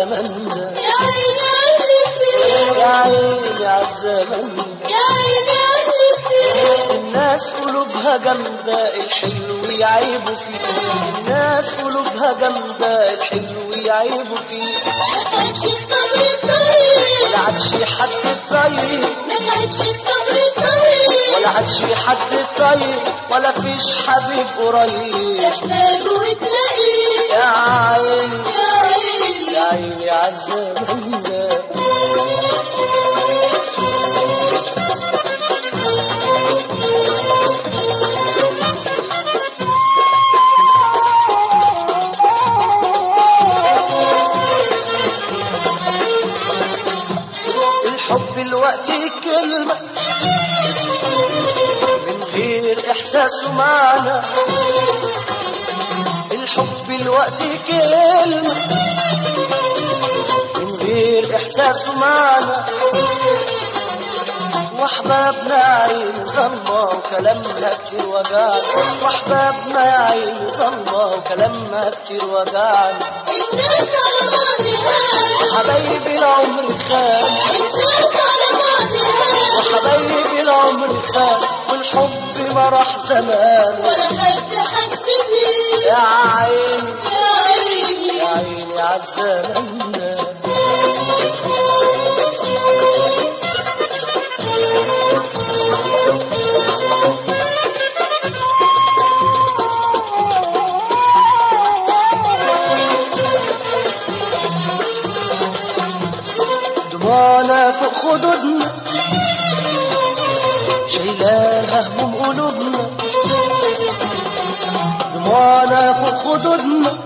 عالزمن ده يا عيني علي فيه يا عيني عالزمن ده يا عيني علي فيه الناس قلوبها جامدة الحلو يعيبوا فيه الناس قلوبها جامدة الحلو يعيبوا فيه ما تعبش الصبر الطويل ولا عادش حد طيب ما تعبش الصبر الطويل ولا عادش حد طيب ولا فيش حبيب قريب تحتاج وتلاقيه يا عيني يا عيني يا عيني عالزمن ده الحب الوقت كلمة من غير إحساس ومعنى الحب الوقت كلمة من غير إحساس ومعنى واحبابنا يا عيني ظلمة وكلامها كتير وجعنا واحبابنا يا عيني ظلمة وكلامها كتير وجعنا الناس على بعضها حبايبي العمر خان الناس على بعضها وحبايبي العمر خان والحب ما راح زمان ولا حد حس بيه يا عيني يا عيني يا عيني عالزمن دموعنا فوق خدودنا شايلاها هموم قلوبنا دموعنا فوق خدودنا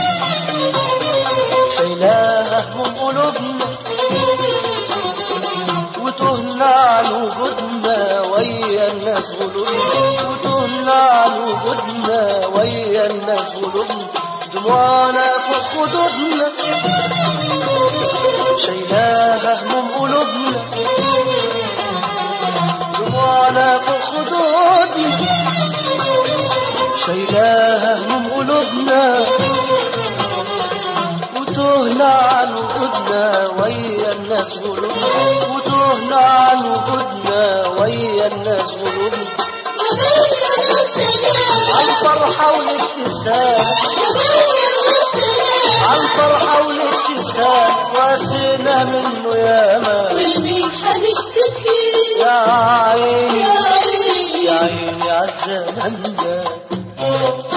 شايلاها هموم قلوبنا وتهنا عن وجودنا ويا الناس غلوبنا وتهنا عن وجودنا ويا الناس غلوبنا دموعنا فوق خدودنا شايلاها هموم قلوبنا دموعنا فوق خدودنا شايلاها هموم قلوبنا وتهنا عن وجودنا ويا الناس غلوبنا وتهنا عن وجودنا ويا الناس غلوبنا زمان يا سلام عالفرحة والابتسام زمان يا سلام عالفرحة والابتسام واسينا منه ياما والمين حنشتكي يا عيني يا عيني يا عيني عالزمن ده